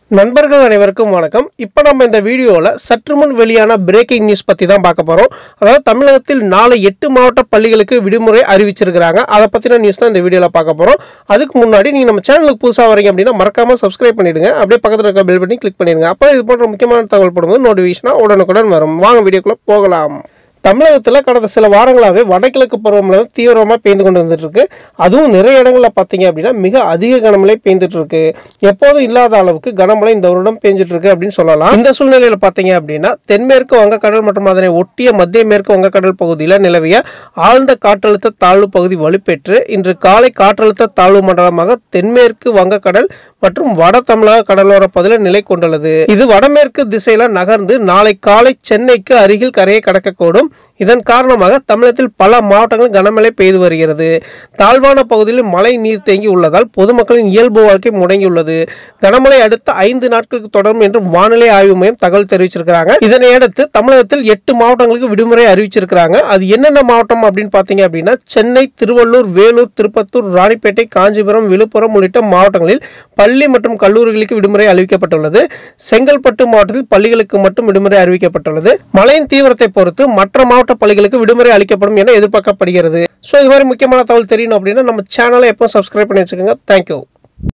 நண்பர்கள் அனைவருக்கும் வணக்கம் இப்போ நம்ம இந்த வீடியோவில் சற்று முன் வெளியான பிரேக்கிங் நியூஸ் பற்றி தான் பார்க்க போகிறோம் அதாவது தமிழகத்தில் நாளை எட்டு மாவட்ட பள்ளிகளுக்கு விடுமுறை அறிவிச்சிருக்கிறாங்க அதை பற்றின நியூஸ் தான் இந்த வீடியோவில் பார்க்க போகிறோம் அதுக்கு முன்னாடி நீங்கள் நம்ம சேனலுக்கு புதுசாக வரீங்க அப்படின்னா மறக்காமல் சப்ஸ்கிரைப் பண்ணிடுங்க அப்படியே பக்கத்தில் இருக்க பெல் பண்ணி கிளிக் பண்ணிடுங்க அப்போ இது போன்ற முக்கியமான தகவல் போடும்போது நோட்டிஃபிகேஷனாக உடனுக்குடன் வரும் வாங்க வீடியோக்குள்ளே போகலாம் தமிழகத்தில் கடந்த சில வாரங்களாகவே வடகிழக்கு பருவமழை வந்து தீவிரமாக பெய்து கொண்டு வந்துட்டு இருக்கு அதுவும் நிறைய இடங்களில் பார்த்தீங்க அப்படின்னா மிக அதிக கனமழை பெய்துட்டு இருக்கு எப்போதும் இல்லாத அளவுக்கு கனமழை இந்த வருடம் பெஞ்சிட்டு இருக்கு அப்படின்னு சொல்லலாம் இந்த சூழ்நிலையில் பார்த்தீங்க அப்படின்னா தென்மேற்கு வங்கக்கடல் மற்றும் அதனை ஒட்டிய மத்திய மேற்கு வங்கக்கடல் பகுதியில் நிலவிய ஆழ்ந்த காற்றழுத்த தாழ்வு பகுதி வலுப்பெற்று இன்று காலை காற்றழுத்த தாழ்வு மண்டலமாக தென்மேற்கு வங்கக்கடல் மற்றும் வட தமிழக கடலோர பகுதியில் நிலை கொண்டுள்ளது இது வடமேற்கு திசையில நகர்ந்து நாளை காலை சென்னைக்கு அருகில் கரையை கடக்கக்கூடும் இதன் காரணமாக தமிழகத்தில் பல மாவட்டங்களில் கனமழை பெய்து வருகிறது தாழ்வான பகுதியில் மழை நீர் தேங்கி உள்ளதால் பொதுமக்களின் இயல்பு வாழ்க்கை முடங்கியுள்ளது கனமழை அடுத்த ஐந்து நாட்களுக்கு தொடரும் என்று வானிலை ஆய்வு மையம் தகவல் தெரிவிச்சிருக்கிறாங்க இதனை அடுத்து தமிழகத்தில் எட்டு மாவட்டங்களுக்கு விடுமுறை அறிவிச்சிருக்கிறாங்க அது என்னென்ன மாவட்டம் அப்படின்னு பார்த்தீங்க அப்படின்னா சென்னை திருவள்ளூர் வேலூர் திருப்பத்தூர் ராணிப்பேட்டை காஞ்சிபுரம் விழுப்புரம் உள்ளிட்ட மாவட்டங்களில் பள்ளி மற்றும் கல்லூரிகளுக்கு விடுமுறை அறிவிக்கப்பட்டுள்ளது செங்கல்பட்டு மாவட்டத்தில் பள்ளிகளுக்கு மட்டும் விடுமுறை அறிவிக்கப்பட்டுள்ளது மழையின் தீவிரத்தை பொறுத்து மற்ற மாவட்ட பள்ளிகளுக்கு விடுமுறை அளிக்கப்படும் என எதிர்பார்க்கப்படுகிறது ஸோ இது மாதிரி முக்கியமான தகவல் தெரியணும் அப்படின்னா நம்ம சேனலை எப்போ சப்ஸ்கிரைப் பண்ணி வச்சுக்கோங்க தேங்க்யூ